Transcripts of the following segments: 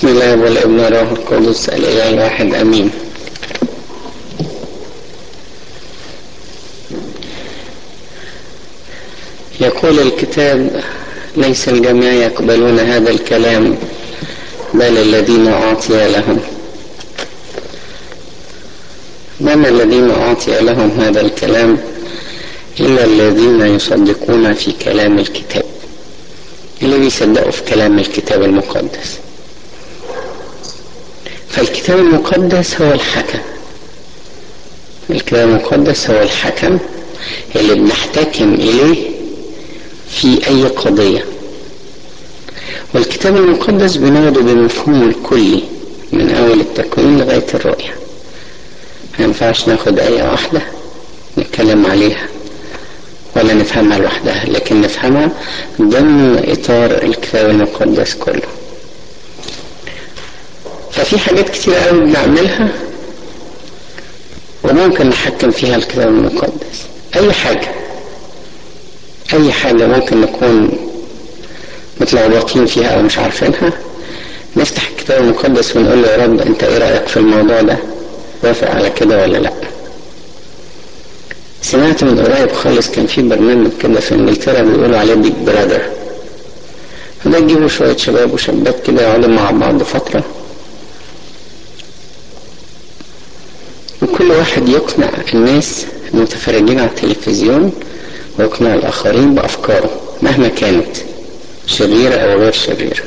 بسم الله والابن والروح القدس الاله الواحد امين يقول الكتاب ليس الجميع يقبلون هذا الكلام بل الذين اعطي لهم من الذين اعطي لهم هذا الكلام الا الذين يصدقون في كلام الكتاب اللي بيصدقوا في كلام الكتاب المقدس فالكتاب المقدس هو الحكم الكتاب المقدس هو الحكم اللي بنحتكم إليه في أي قضية والكتاب المقدس بناخده بمفهومه الكلي من أول التكوين لغاية الرؤية ما ينفعش ناخد آية واحدة نتكلم عليها ولا نفهمها لوحدها لكن نفهمها ضمن إطار الكتاب المقدس كله ففي حاجات كتير قوي بنعملها وممكن نحكم فيها الكتاب المقدس أي حاجة أي حاجة ممكن نكون متلخبطين فيها أو مش عارفينها نفتح الكتاب المقدس ونقول له يا رب أنت إيه رأيك في الموضوع ده؟ وافق على كده ولا لأ؟ سمعت من قريب خالص كان في برنامج كده في انجلترا بيقولوا عليه بيج برادر فده يجيبوا شوية شباب وشابات كده يقعدوا مع بعض فترة وكل واحد يقنع الناس المتفرجين على التلفزيون ويقنع الآخرين بأفكاره مهما كانت شريرة أو غير شريرة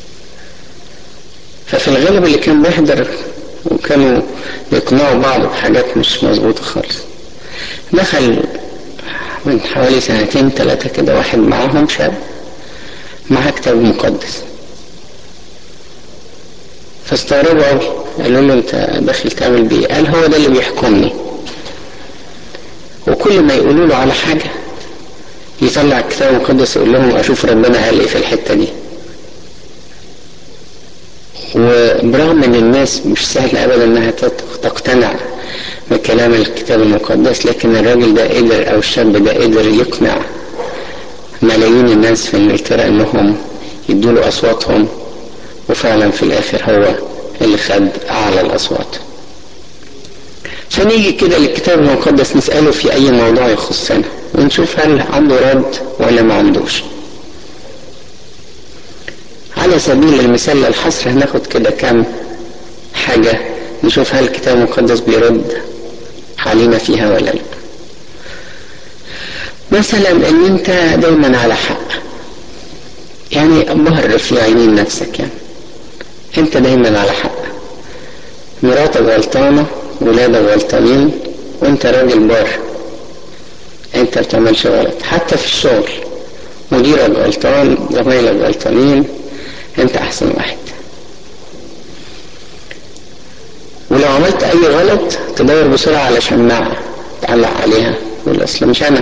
ففي الغالب اللي كان بيحضر وكانوا يقنعوا بعض بحاجات مش مظبوطة خالص دخل من حوالي سنتين ثلاثة كده واحد معاهم شاب معاه كتاب مقدس فاستغربوا قوي قالوا له انت داخل تعمل بيه قال هو ده اللي بيحكمني وكل ما يقولوا له على حاجة يطلع الكتاب المقدس يقول لهم اشوف ربنا قال ايه في الحتة دي وبرغم ان الناس مش سهل ابدا انها تقتنع بكلام الكتاب المقدس لكن الراجل ده قدر او الشاب ده قدر يقنع ملايين الناس في انجلترا انهم يدوا له اصواتهم وفعلا في الاخر هو اللي خد اعلى الاصوات فنيجي كده للكتاب المقدس نسأله في اي موضوع يخصنا ونشوف هل عنده رد ولا ما عندوش على سبيل المثال للحصر هناخد كده كام حاجة نشوف هل الكتاب المقدس بيرد علينا فيها ولا لا مثلا ان انت دايما على حق يعني مهر في عينين نفسك يعني انت دايما على حق مراتك غلطانة ولادك غلطانين وانت راجل بار انت بتعملش غلط حتى في الشغل مديرك غلطان زمايلك غلطانين انت احسن واحد ولو عملت اي غلط تدور بسرعة على شماعة تعلق عليها تقول اصل مش انا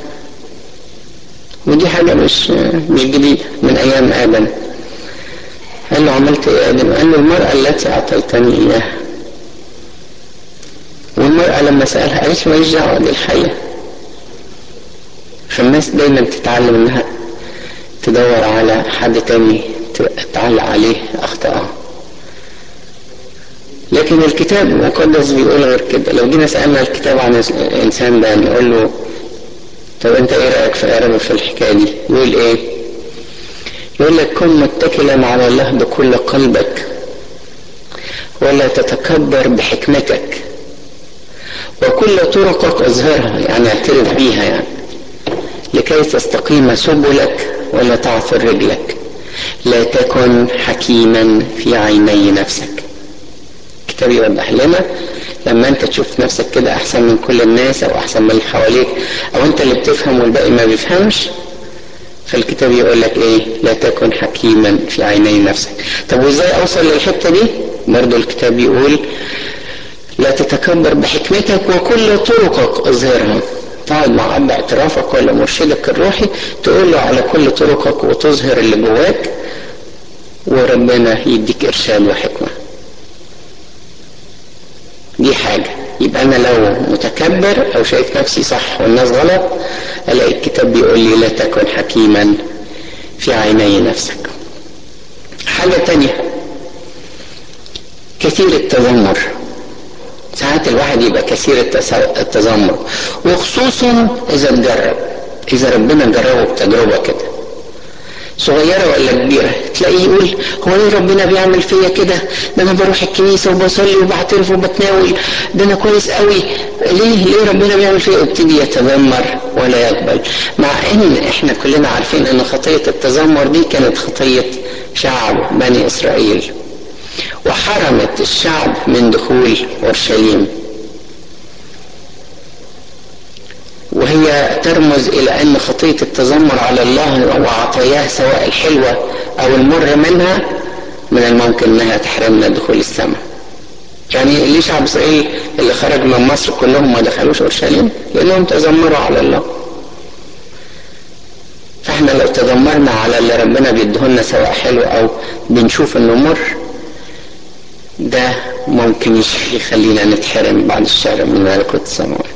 ودي حاجة مش مش جديدة من ايام ادم قال له عملت ايه ادم قال له المرأة التي اعطيتني اياها والمرأة لما سألها قالت ماليش دعوة دي الحقيقة فالناس دايما تتعلم انها تدور على حد تاني تعلق عليه اخطائها لكن الكتاب المقدس بيقول غير كده لو جينا سألنا الكتاب عن الإنسان ده نقول له طب أنت إيه رأيك في رب في الحكاية دي؟ يقول إيه؟ يقول لك كن متكلا على الله بكل قلبك ولا تتكبر بحكمتك وكل طرقك اظهرها يعني اعترف بيها يعني لكي تستقيم سبلك ولا تعثر رجلك لا تكن حكيما في عيني نفسك الكتاب يوضح لنا لما انت تشوف نفسك كده احسن من كل الناس او احسن من اللي حواليك او انت اللي بتفهم والباقي ما بيفهمش فالكتاب يقول لك ايه لا تكن حكيما في عيني نفسك طب وازاي اوصل للحته دي برضه الكتاب يقول لا تتكبر بحكمتك وكل طرقك اظهرها تقعد مع اب اعترافك ولا مرشدك الروحي تقول له على كل طرقك وتظهر اللي جواك وربنا يديك ارشاد وحكمه دي حاجة يبقى أنا لو متكبر أو شايف نفسي صح والناس غلط ألاقي الكتاب بيقول لي لا تكن حكيما في عيني نفسك حاجة تانية كثير التذمر ساعات الواحد يبقى كثير التذمر وخصوصا اذا اتجرب اذا ربنا جربه بتجربه كده صغيرة ولا كبيرة تلاقيه يقول هو ليه ربنا بيعمل فيا كده ده انا بروح الكنيسة وبصلي وبعترف وبتناول ده انا كويس قوي ليه ليه ربنا بيعمل فيا ابتدي يتذمر ولا يقبل مع ان احنا كلنا عارفين ان خطية التذمر دي كانت خطية شعب بني اسرائيل وحرمت الشعب من دخول اورشليم وهي ترمز الى ان خطيه التذمر على الله وعطاياه سواء الحلوه او المر منها من الممكن انها تحرمنا دخول السماء يعني ليه شعب اسرائيل اللي خرج من مصر كلهم ما دخلوش اورشليم لانهم تذمروا على الله فاحنا لو تذمرنا على اللي ربنا بيديهولنا سواء حلو او بنشوف انه مر ده ممكن يخلينا نتحرم بعد الشر من ملكوت السماوات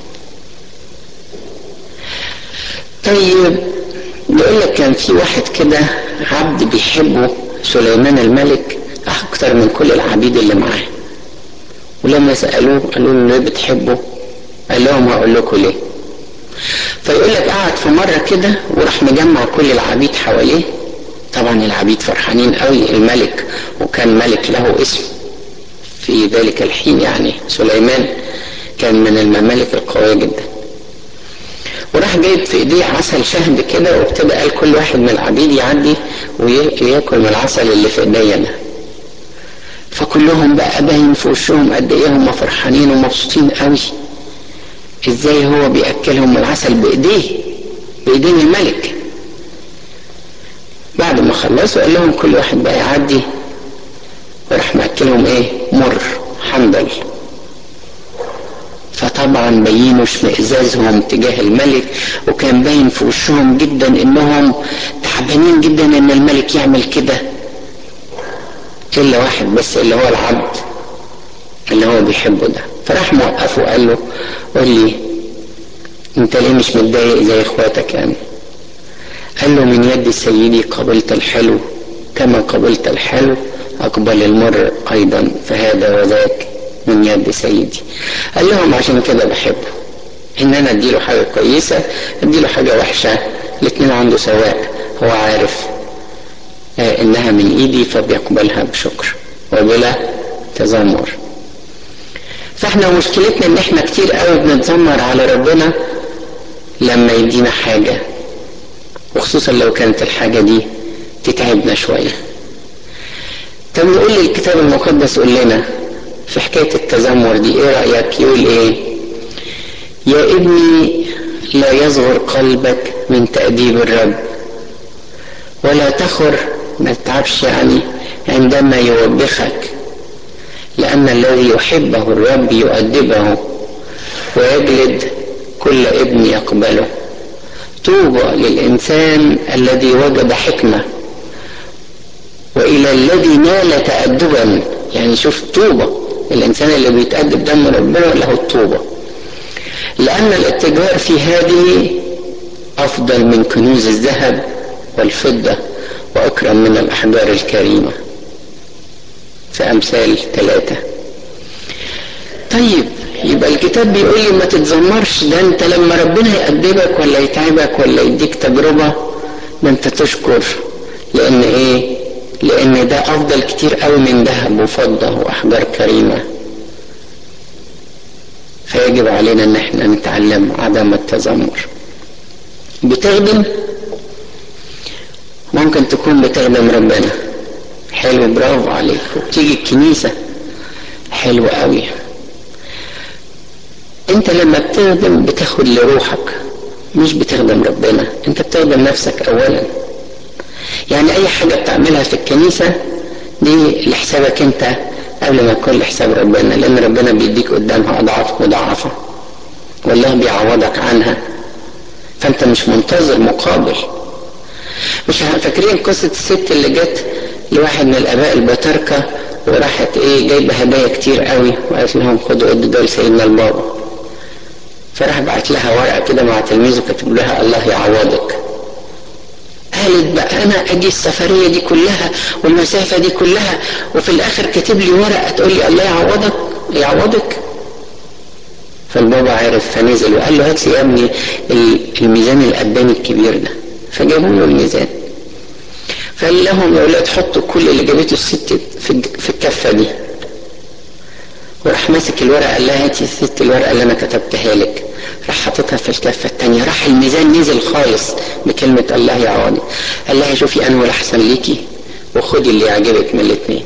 طيب بيقول لك كان في واحد كده عبد بيحبه سليمان الملك اكتر من كل العبيد اللي معاه ولما سالوه قالوا له ليه بتحبه قال لهم هقول لكم ليه فيقول لك قعد في مره كده وراح مجمع كل العبيد حواليه طبعا العبيد فرحانين قوي الملك وكان ملك له اسم في ذلك الحين يعني سليمان كان من الممالك القويه جدا وراح جايب في ايديه عسل شهد كده وابتدى قال كل واحد من العبيد يعدي وياكل من العسل اللي في ايديا انا فكلهم بقى باين في وشهم قد ايه هم فرحانين ومبسوطين قوي ازاي هو بياكلهم العسل بايديه بايدين الملك بعد ما خلصوا قال لهم كل واحد بقى يعدي وراح ماكلهم ايه مر حنظل فطبعا بينوا اشمئزازهم تجاه الملك وكان باين في وشهم جدا انهم تعبانين جدا ان الملك يعمل كده الا واحد بس اللي هو العبد اللي هو بيحبه ده فراح موقفه وقال له قول لي انت ليه مش متضايق زي اخواتك يعني قال له من يد سيدي قبلت الحلو كما قبلت الحلو اقبل المر ايضا فهذا وذاك من يد سيدي قال لهم عشان كده بحبه ان انا اديله حاجه كويسه اديله حاجه وحشه الاثنين عنده سواء هو عارف آه انها من ايدي فبيقبلها بشكر وبلا تذمر فاحنا مشكلتنا ان احنا كتير قوي بنتذمر على ربنا لما يدينا حاجه وخصوصا لو كانت الحاجه دي تتعبنا شويه طب نقول لي الكتاب المقدس قول لنا في حكاية التذمر دي ايه رأيك يقول ايه يا ابني لا يصغر قلبك من تأديب الرب ولا تخر ما تتعبش يعني عندما يوبخك لأن الذي يحبه الرب يؤدبه ويجلد كل ابن يقبله طوبى للإنسان الذي وجد حكمة وإلى الذي نال تأدبا يعني شوف طوبى الإنسان اللي بيتأدب دم ربنا له الطوبة لأن الاتجار في هذه أفضل من كنوز الذهب والفضة وأكرم من الأحجار الكريمة في أمثال ثلاثة طيب يبقى الكتاب بيقول لي ما تتذمرش ده انت لما ربنا يأدبك ولا يتعبك ولا يديك تجربة ده انت تشكر لان ايه لان ده افضل كتير قوي من ذهب وفضة واحجار كريمة فيجب علينا ان احنا نتعلم عدم التذمر بتخدم ممكن تكون بتخدم ربنا حلو برافو عليك وبتيجي الكنيسة حلو قوي انت لما بتخدم بتاخد لروحك مش بتخدم ربنا انت بتخدم نفسك اولا يعني اي حاجة بتعملها في الكنيسة دي لحسابك انت قبل ما تكون لحساب ربنا لان ربنا بيديك قدامها اضعاف مضاعفة والله بيعوضك عنها فانت مش منتظر مقابل مش فاكرين قصة الست اللي جت لواحد من الاباء البطاركة وراحت ايه جايبه هدايا كتير قوي وقالت لهم خدوا ادوا ده لسيدنا البابا فراح بعت لها ورقه كده مع تلميذه كاتب لها الله يعوضك قالت بقى انا اجي السفريه دي كلها والمسافه دي كلها وفي الاخر كاتب لي ورقه تقول لي الله يعوضك يعوضك فالبابا عرف فنزل وقال له هات لي يا ابني الميزان القدامي الكبير ده فجابوا له الميزان فقال لهم يا اولاد حطوا كل اللي جابته الست في الكفه دي وراح ماسك الورقه قال لها هاتي الست الورقه اللي انا كتبتها لك راح حاططها في الكفه الثانيه راح الميزان نزل خالص بكلمه الله يعوضي قال لها شوفي انوي احسن ليكي وخدي اللي يعجبك من الاثنين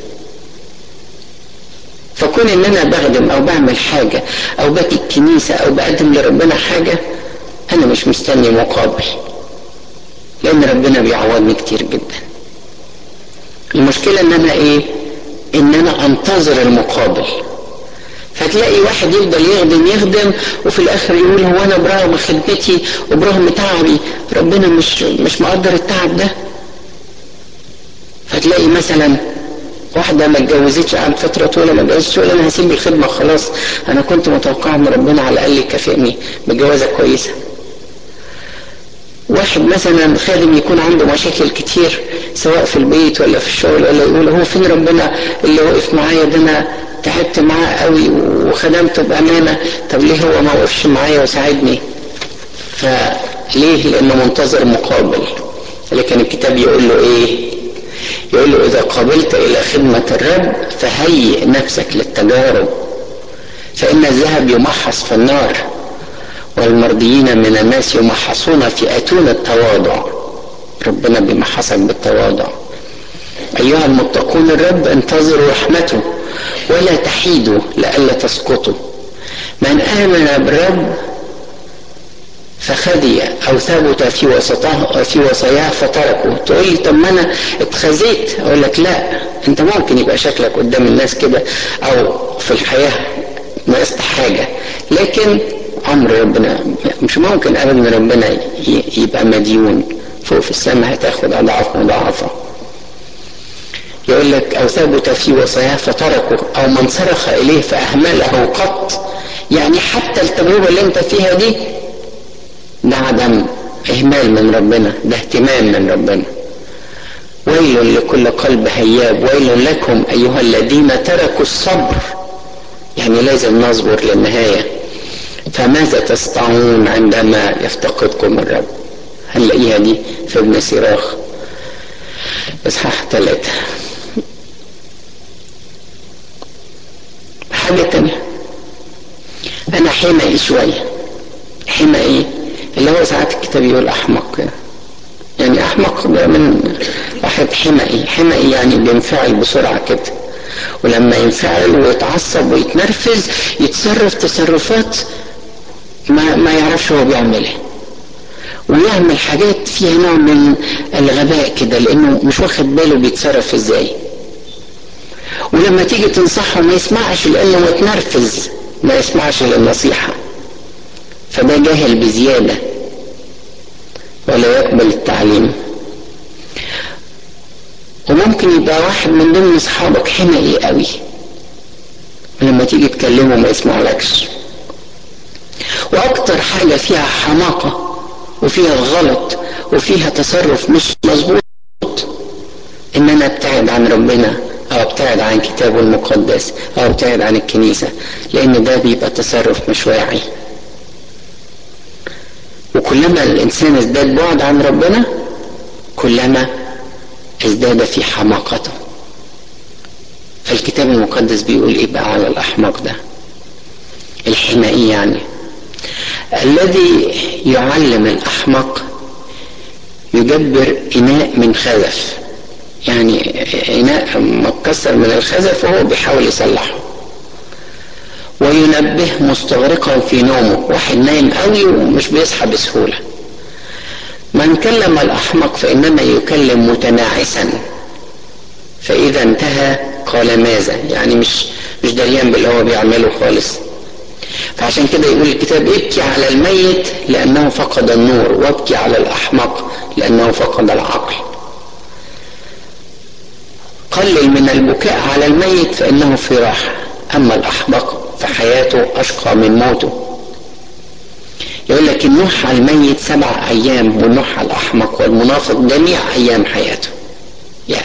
فكون ان انا بخدم او بعمل حاجه او باجي الكنيسه او بقدم لربنا حاجه انا مش مستني مقابل لان ربنا بيعوضني كتير جدا المشكله ان انا ايه ان انا انتظر المقابل فتلاقي واحد يفضل يخدم يخدم وفي الاخر يقول هو انا برغم خدمتي وبرغم تعبي ربنا مش مش مقدر التعب ده فتلاقي مثلا واحدة ما اتجوزتش قعدت فترة طويلة ما اتجوزتش تقول أنا هسيب الخدمة خلاص أنا كنت متوقعة إن ربنا على الأقل يكافئني بجوازة كويسة. واحد مثلا خادم يكون عنده مشاكل كتير سواء في البيت ولا في الشغل ولا يقول هو فين ربنا اللي وقف معايا ده أنا تعبت معاه قوي وخدمته بأمانة طب ليه هو ما وقفش معايا وساعدني؟ فليه؟ لأنه منتظر مقابل. لكن الكتاب يقول له إيه؟ يقول له إذا قبلت إلى خدمة الرب فهيئ نفسك للتجارب فإن الذهب يمحص في النار والمرضيين من الناس يمحصون في أتون التواضع ربنا بيمحصك بالتواضع أيها المتقون الرب انتظروا رحمته ولا تحيدوا لئلا تسقطوا من آمن بالرب فخدي او ثبت في وسطه في وصاياه فتركه تقول لي طب ما انا اتخزيت اقول لك لا انت ممكن يبقى شكلك قدام الناس كده او في الحياه ناقصت حاجه لكن امر ربنا مش ممكن ابدا ربنا يبقى مديون فوق في السماء هتاخد اضعاف مضاعفه يقول لك او ثبت في وصاياه فتركه او من صرخ اليه فاهمله قط يعني حتى التجربه اللي انت فيها دي ده عدم إهمال من ربنا ده اهتمام من ربنا ويل لكل قلب هياب ويل لكم أيها الذين تركوا الصبر يعني لازم نصبر للنهاية فماذا تصنعون عندما يفتقدكم الرب هنلاقيها دي في ابن سيراخ اصحاح ثلاثة حاجة تانية أنا حمقي شوية حمقي اللي هو ساعات الكتاب يقول احمق يعني احمق ده من واحد حمقي حمقي يعني بينفعل بسرعه كده ولما ينفعل ويتعصب ويتنرفز يتصرف تصرفات ما ما يعرفش هو بيعمل ايه ويعمل حاجات فيها نوع من الغباء كده لانه مش واخد باله بيتصرف ازاي ولما تيجي تنصحه ما يسمعش لانه متنرفز ما يسمعش للنصيحه فده جاهل بزيادة ولا يقبل التعليم وممكن يبقى واحد من ضمن اصحابك حمقي قوي ولما تيجي تكلمه ما يسمعلكش واكتر حاجة فيها حماقة وفيها غلط وفيها تصرف مش مظبوط ان انا ابتعد عن ربنا او ابتعد عن كتابه المقدس او ابتعد عن الكنيسة لان ده بيبقى تصرف مش واعي وكلما الانسان ازداد بعد عن ربنا كلما ازداد في حماقته فالكتاب المقدس بيقول ايه بقى على الاحمق ده الحمائي يعني الذي يعلم الاحمق يجبر اناء من خزف يعني اناء متكسر من الخزف وهو بيحاول يصلحه وينبه مستغرقا في نومه واحد نايم قوي ومش بيصحى بسهولة من كلم الأحمق فإنما يكلم متناعسا فإذا انتهى قال ماذا يعني مش مش دريان باللي هو بيعمله خالص فعشان كده يقول الكتاب ابكي على الميت لأنه فقد النور وابكي على الأحمق لأنه فقد العقل قلل من البكاء على الميت فإنه في راحة أما الأحمق فحياته أشقى من موته يقول لك النوح على الميت سبع ايام والنوح على الاحمق والمنافق جميع ايام حياته يا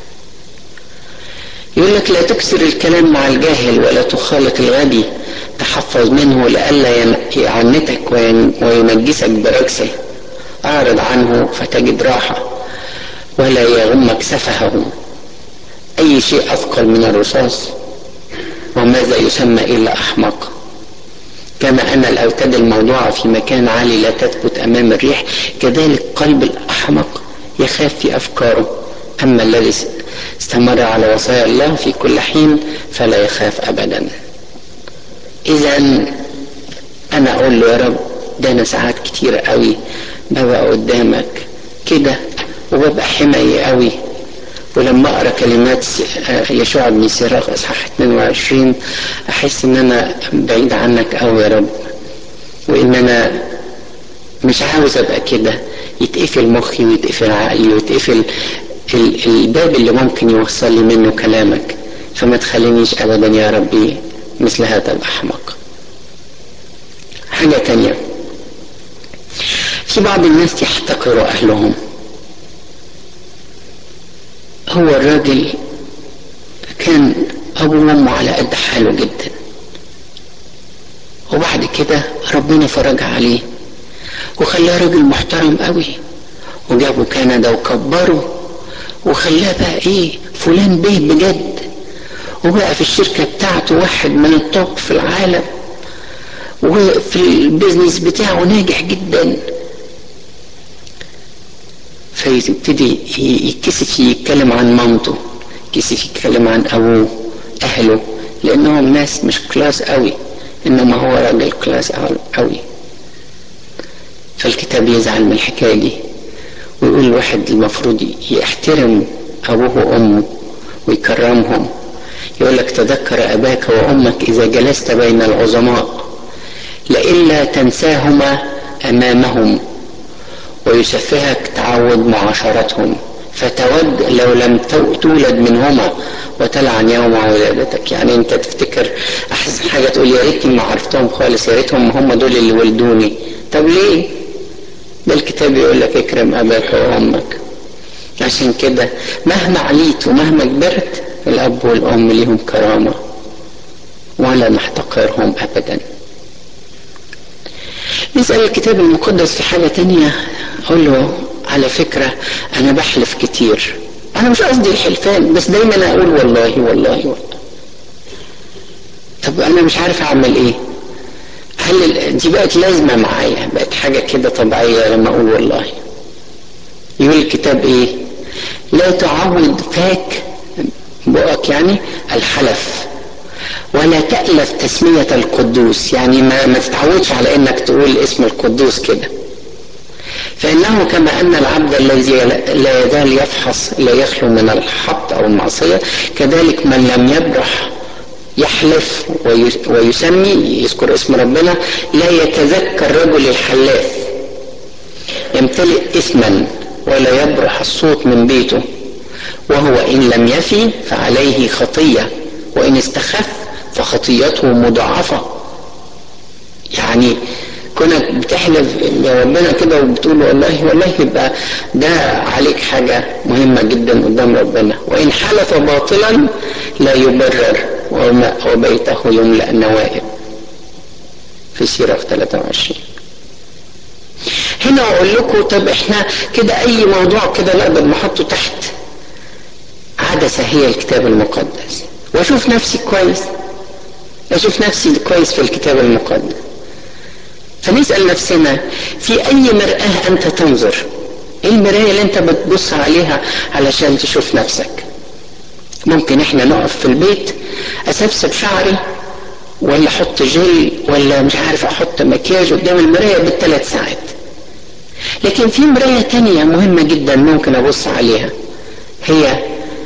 يقول لك لا تكثر الكلام مع الجاهل ولا تخالط الغبي تحفظ منه لئلا يعنتك وينجسك برجسه اعرض عنه فتجد راحه ولا يغمك سفهه اي شيء اثقل من الرصاص وماذا يسمى الا احمق كما أن الأوتاد الموضوعة في مكان عالي لا تثبت أمام الريح كذلك قلب الأحمق يخاف في أفكاره أما الذي استمر على وصايا الله في كل حين فلا يخاف أبدا إذا أنا أقول له يا رب ده أنا ساعات كتير قوي ببقى قدامك كده وببقى حماية قوي ولما اقرا كلمات يشوع بن سراخ اصحاح 22 احس ان انا بعيد عنك قوي يا رب وان انا مش عاوز ابقى كده يتقفل مخي ويتقفل عقلي ويتقفل الباب اللي ممكن يوصل لي منه كلامك فما تخلينيش ابدا يا ربي مثل هذا الاحمق حاجه تانية في بعض الناس يحتقروا اهلهم هو الراجل كان ابوه وامه على قد حاله جدا وبعد كده ربنا فرج عليه وخلاه راجل محترم قوي وجابه كندا وكبره وخلاه بقى ايه فلان بيه بجد وبقى في الشركة بتاعته واحد من التوب في العالم وفي البيزنس بتاعه ناجح جدا فيبتدي يتكسف يتكلم عن مامته يتكسف يتكلم عن ابوه اهله لانهم ناس مش كلاس قوي انما هو راجل كلاس قوي فالكتاب يزعل من الحكايه دي ويقول الواحد المفروض يحترم ابوه وامه ويكرمهم يقول لك تذكر اباك وامك اذا جلست بين العظماء لئلا تنساهما امامهم ويسفهك تعود معاشرتهم فتود لو لم تولد منهما وتلعن يوم ولادتك يعني انت تفتكر احسن حاجه تقول يا ريتني ما عرفتهم خالص يا ريتهم هم دول اللي ولدوني طب ليه ده الكتاب يقول لك اكرم اباك وامك عشان كده مهما عليت ومهما كبرت الاب والام ليهم كرامه ولا نحتقرهم ابدا نسأل الكتاب المقدس في حاجة تانية أقول له على فكرة أنا بحلف كتير أنا مش قصدي الحلفان بس دايما أقول والله والله والله طب أنا مش عارف أعمل إيه هل دي بقت لازمة معايا بقت حاجة كده طبيعية لما أقول والله يقول الكتاب إيه لا تعود فاك بقك يعني الحلف ولا تألف تسمية القدوس يعني ما, ما تتعودش على انك تقول اسم القدوس كده فإنه كما أن العبد الذي لا يزال يفحص لا يخلو من الحط أو المعصية كذلك من لم يبرح يحلف ويسمي يذكر اسم ربنا لا يتذكر رجل الحلاف يمتلئ إثما ولا يبرح الصوت من بيته وهو إن لم يفي فعليه خطية وإن استخف فخطيته مضاعفة يعني كونك بتحلف لربنا كده وبتقول والله والله يبقى ده عليك حاجة مهمة جدا قدام ربنا وإن حلف باطلا لا يبرر وبيته يملأ نوائب في سيرة 23 هنا أقول لكم طب إحنا كده أي موضوع كده نقدر نحطه تحت عدسة هي الكتاب المقدس وأشوف نفسي كويس أشوف نفسي كويس في الكتاب المقدس فنسأل نفسنا في أي مرآة أنت تنظر إيه المراية اللي أنت بتبص عليها علشان تشوف نفسك ممكن إحنا نقف في البيت أسبسب شعري ولا أحط جل ولا مش عارف أحط مكياج قدام المراية بالثلاث ساعات لكن في مراية تانية مهمة جدا ممكن أبص عليها هي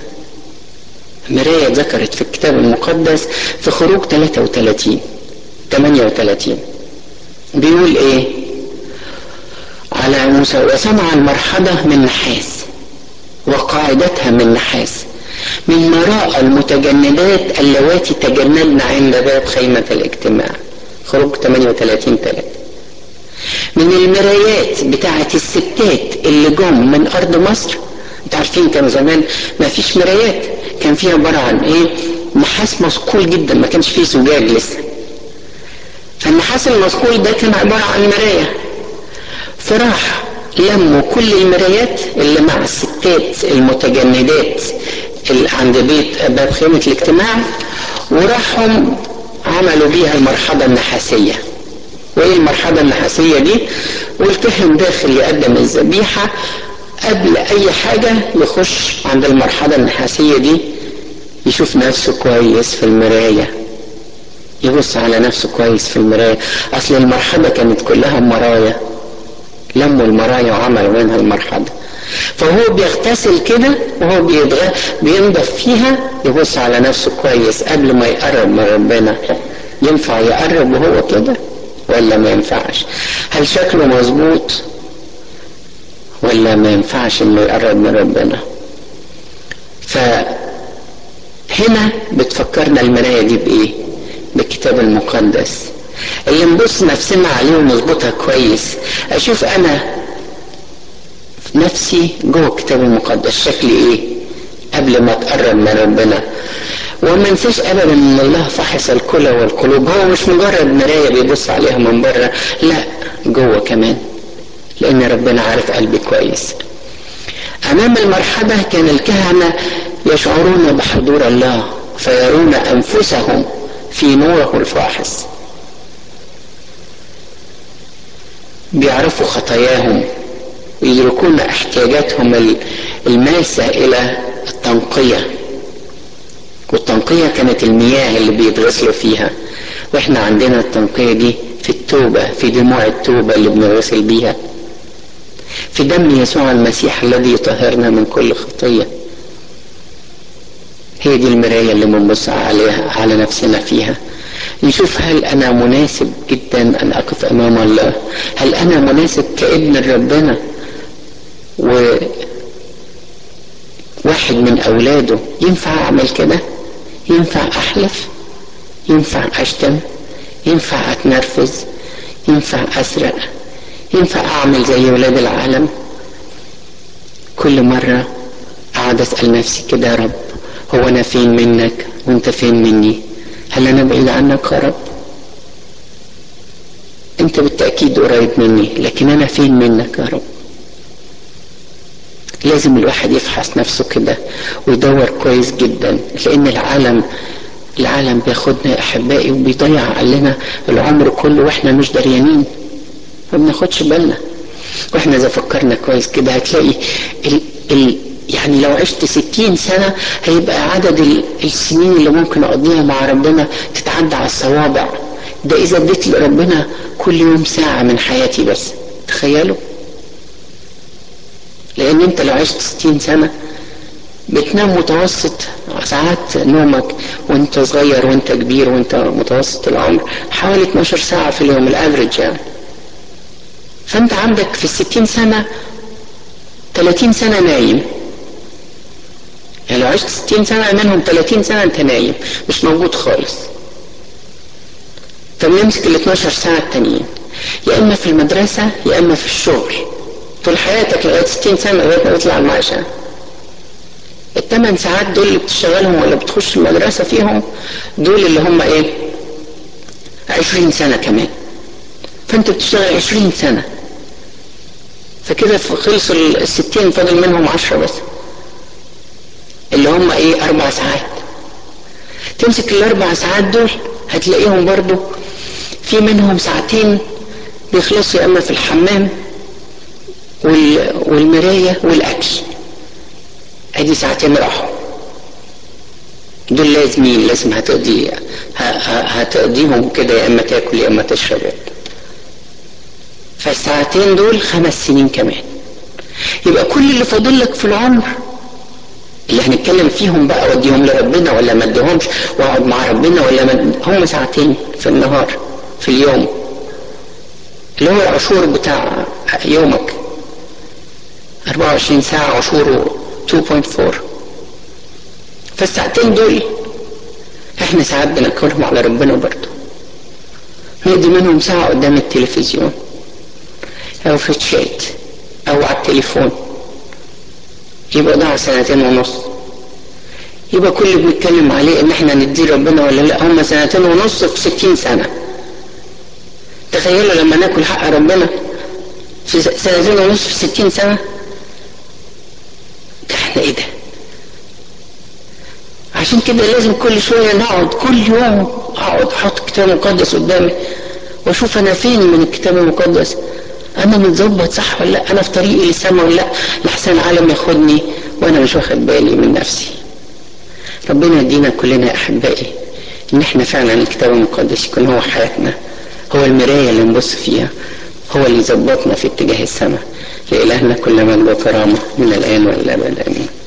مراية ذكرت في الكتاب المقدس في خروج 33 38 بيقول ايه على موسى وصنع المرحضة من نحاس وقاعدتها من نحاس من وراء المتجندات اللواتي تجندن عند باب خيمة الاجتماع خروج 38 3 من المرايات بتاعة الستات اللي جم من ارض مصر انتوا عارفين كانوا زمان ما فيش مرايات كان فيها عبارة عن ايه نحاس مثقول جدا ما كانش فيه زجاج لسه فالنحاس المثقول ده كان عبارة عن مراية فراح لموا كل المرايات اللي مع الستات المتجندات اللي عند بيت باب خيمة الاجتماع وراحوا عملوا بيها المرحلة النحاسية وايه المرحلة النحاسية دي والتهم داخل يقدم الذبيحة قبل اي حاجة يخش عند المرحلة النحاسية دي يشوف نفسه كويس في المراية يبص على نفسه كويس في المراية اصل المرحلة كانت كلها مرايا لموا المرايا وعملوا منها المرحلة فهو بيغتسل كده وهو بيتغ... بينضف فيها يبص على نفسه كويس قبل ما يقرب من ربنا ينفع يقرب وهو كده ولا ما ينفعش هل شكله مظبوط ولا ما ينفعش انه يقرب من ربنا فهنا بتفكرنا المرايه دي بايه بالكتاب المقدس اللي نبص نفسنا عليه ونظبطها كويس اشوف انا نفسي جوه الكتاب المقدس شكلي ايه قبل ما اتقرب من ربنا وما ننساش ابدا ان الله فحص الكلى والقلوب هو مش مجرد مرايه بيبص عليها من بره لا جوه كمان لان ربنا عارف قلبي كويس امام المرحله كان الكهنه يشعرون بحضور الله فيرون انفسهم في نوره الفاحص بيعرفوا خطاياهم ويدركون احتياجاتهم الماسة إلى التنقية والتنقية كانت المياه اللي بيتغسلوا فيها واحنا عندنا التنقية دي في التوبة في دموع التوبة اللي بنغسل بيها في دم يسوع المسيح الذي يطهرنا من كل خطية هي دي المراية اللي بنبص عليها على نفسنا فيها نشوف هل انا مناسب جدا ان اقف امام الله هل انا مناسب كابن ربنا و واحد من اولاده ينفع اعمل كده ينفع احلف ينفع اشتم ينفع اتنرفز ينفع اسرق ينفع اعمل زي ولاد العالم كل مرة اقعد اسأل نفسي كده يا رب هو انا فين منك وانت فين مني هل انا بعيد عنك يا رب انت بالتأكيد قريب مني لكن انا فين منك يا رب لازم الواحد يفحص نفسه كده ويدور كويس جدا لان العالم العالم بياخدنا يا احبائي وبيضيع علينا العمر كله واحنا مش دريانين ما بناخدش بالنا واحنا اذا فكرنا كويس كده هتلاقي ال ال يعني لو عشت ستين سنة هيبقى عدد السنين اللي ممكن اقضيها مع ربنا تتعدى على الصوابع ده اذا اديت لربنا كل يوم ساعة من حياتي بس تخيلوا لان انت لو عشت ستين سنة بتنام متوسط ساعات نومك وانت صغير وانت كبير وانت متوسط العمر حوالي 12 ساعة في اليوم الافريج يعني فانت عندك في الستين سنة 30 سنة نايم يعني لو عشت 60 سنة منهم 30 سنة انت نايم مش موجود خالص فبنمسك ال 12 ساعة التانيين يا اما في المدرسة يا اما في الشغل طول حياتك لغاية 60 سنة لغاية ما تطلع المعاشة الثمان ساعات دول اللي بتشتغلهم ولا بتخش المدرسة فيهم دول اللي هم ايه 20 سنة كمان فانت بتشتغل 20 سنة فكده خلصوا الستين فاضل منهم عشرة بس اللي هم ايه اربع ساعات تمسك الاربع ساعات دول هتلاقيهم برضو في منهم ساعتين بيخلصوا يا اما في الحمام وال... والمراية والاكل ادي ساعتين راحوا دول لازمين لازم هتقضي ه... ه... هتقضيهم كده يا اما تاكل يا اما تشرب فالساعتين دول خمس سنين كمان يبقى كل اللي فاضل لك في العمر اللي هنتكلم فيهم بقى وديهم لربنا ولا ما اديهمش واقعد مع ربنا ولا ما هم ساعتين في النهار في اليوم اللي هو العشور بتاع يومك 24 ساعة عشوره 2.4 فالساعتين دول احنا ساعات بناكلهم على ربنا برضه نقضي منهم ساعة قدام التلفزيون او في الشات او على التليفون يبقى ضاع سنتين ونص يبقى كل اللي بنتكلم عليه ان احنا ندي ربنا ولا لا هم سنتين ونص في ستين سنة تخيلوا لما ناكل حق ربنا في سنتين ونص في ستين سنة ده احنا ايه ده عشان كده لازم كل شوية نقعد كل يوم اقعد احط الكتاب المقدس قدامي واشوف انا فين من الكتاب المقدس انا متظبط صح ولا لا انا في طريقي للسما ولا لا لحسن العالم ياخدني وانا مش واخد بالي من نفسي ربنا يدينا كلنا يا احبائي ان احنا فعلا الكتاب المقدس يكون هو حياتنا هو المرايه اللي نبص فيها هو اللي يظبطنا في اتجاه السماء لإلهنا كل مجد وكرامة من الآن والى الأبد آمين